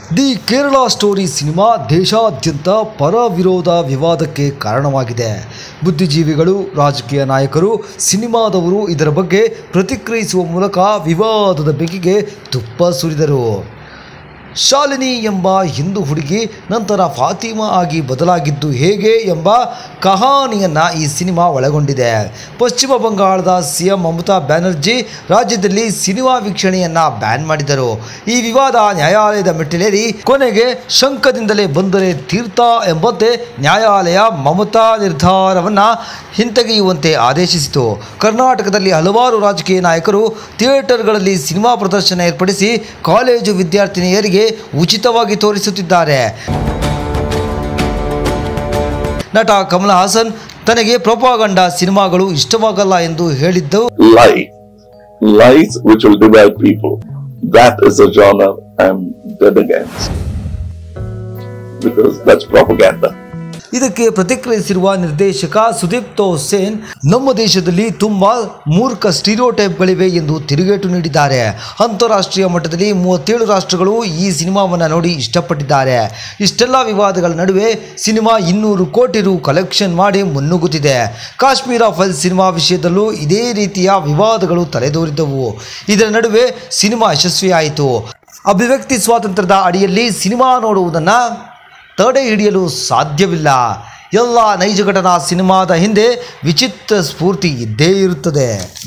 The Kerala story cinema ದೇಶಾದ್ಯಂತ ಪರ ವಿರೋಧ ವಿವಾದಕ್ಕೆ ಕಾರಣವಾಗಿದೆ ಬುದ್ಧಿಜೀವಿಗಳು ರಾಜಕೀಯ ನಾಯಕರು ಸಿನಿಮಾದವರು ಇದರ ಬಗ್ಗೆ ಪ್ರತಿಕ್ರಿಯಿಸುವ ಮೂಲಕ ವಿವಾದದ ಬೆಂಕಿಗೆ ತುಪ್ಪ ಸುರಿದರು ಶಾಲಿನಿ ಎಂಬ ಹಿಂದೂ ಹುಡುಗಿ ನಂತರ ಫಾತಿಮಾ ಆಗಿ ಬದಲಾಗಿದ್ದು ಹೇಗೆ ಎಂಬ ಕಹಾನಿಯನ್ನು ಈ ಸಿನಿಮಾ ಒಳಗೊಂಡಿದೆ ಪಶ್ಚಿಮ ಬಂಗಾಳದ ಸಿಎಂ ಮಮತಾ ಬ್ಯಾನರ್ಜಿ ರಾಜ್ಯದಲ್ಲಿ ಸಿನಿಮಾ ವೀಕ್ಷಣೆಯನ್ನ ಬ್ಯಾನ್ ಮಾಡಿದರು ಈ ವಿವಾದ ನ್ಯಾಯಾಲಯದ ಮೆಟ್ಟಿಲೇರಿ ಕೊನೆಗೆ ಶಂಕದಿಂದಲೇ ಬಂದರೆ ತೀರ್ಥ ಎಂಬಂತೆ ನ್ಯಾಯಾಲಯ ಮಮತಾ ನಿರ್ಧಾರವನ್ನ ಹಿಂತೆಗೆಯುವಂತೆ ಆದೇಶಿಸಿತು ಕರ್ನಾಟಕದಲ್ಲಿ ಹಲವಾರು ರಾಜಕೀಯ ನಾಯಕರು ಥಿಯೇಟರ್ಗಳಲ್ಲಿ ಸಿನಿಮಾ ಪ್ರದರ್ಶನ ಏರ್ಪಡಿಸಿ ಕಾಲೇಜು ವಿದ್ಯಾರ್ಥಿನಿಯರಿಗೆ ಉಚಿತವಾಗಿ ತೋರಿಸುತ್ತಿದ್ದಾರೆ ನಟ ಕಮಲ್ ಹಾಸನ್ ತನಗೆ ಪ್ರೊಪಾಗಂಡ ಸಿನಿಮಾಗಳು ಇಷ್ಟವಾಗಲ್ಲ ಎಂದು ಹೇಳಿದ್ದು lie. Lies which will divide people. That is a genre I'm dead against. Because that's propaganda. ಇದಕ್ಕೆ ಪ್ರತಿಕ್ರಿಯಿಸಿರುವ ನಿರ್ದೇಶಕ ಸುದೀಪ್ ಹುಸೇನ್ ನಮ್ಮ ದೇಶದಲ್ಲಿ ತುಂಬಾ ಮೂರ್ಖ ಸ್ಟೀರಿಯೋಟೈಪ್ಗಳಿವೆ ಎಂದು ತಿರುಗೇಟು ನೀಡಿದ್ದಾರೆ ಅಂತಾರಾಷ್ಟ್ರೀಯ ಮಟ್ಟದಲ್ಲಿ ಮೂವತ್ತೇಳು ರಾಷ್ಟ್ರಗಳು ಈ ಸಿನಿಮಾವನ್ನು ನೋಡಿ ಇಷ್ಟಪಟ್ಟಿದ್ದಾರೆ ಇಷ್ಟೆಲ್ಲ ವಿವಾದಗಳ ನಡುವೆ ಸಿನಿಮಾ ಇನ್ನೂರು ಕೋಟಿ ರು ಕಲೆಕ್ಷನ್ ಮಾಡಿ ಮುನ್ನುಗ್ಗುತ್ತಿದೆ ಕಾಶ್ಮೀರ ಫೈಲ್ ಸಿನಿಮಾ ವಿಷಯದಲ್ಲೂ ಇದೇ ರೀತಿಯ ವಿವಾದಗಳು ತಲೆದೋರಿದ್ದವು ಇದರ ನಡುವೆ ಸಿನಿಮಾ ಯಶಸ್ವಿಯಾಯಿತು ಅಭಿವ್ಯಕ್ತಿ ಸ್ವಾತಂತ್ರ್ಯದ ಅಡಿಯಲ್ಲಿ ಸಿನಿಮಾ ನೋಡುವುದನ್ನು ತಡೆ ಹಿಡಿಯಲು ಸಾಧ್ಯವಿಲ್ಲ ಎಲ್ಲ ನೈಜ ಘಟನಾ ಸಿನಿಮಾದ ಹಿಂದೆ ವಿಚಿತ್ರ ಸ್ಫೂರ್ತಿ ಇದ್ದೇ ಇರುತ್ತದೆ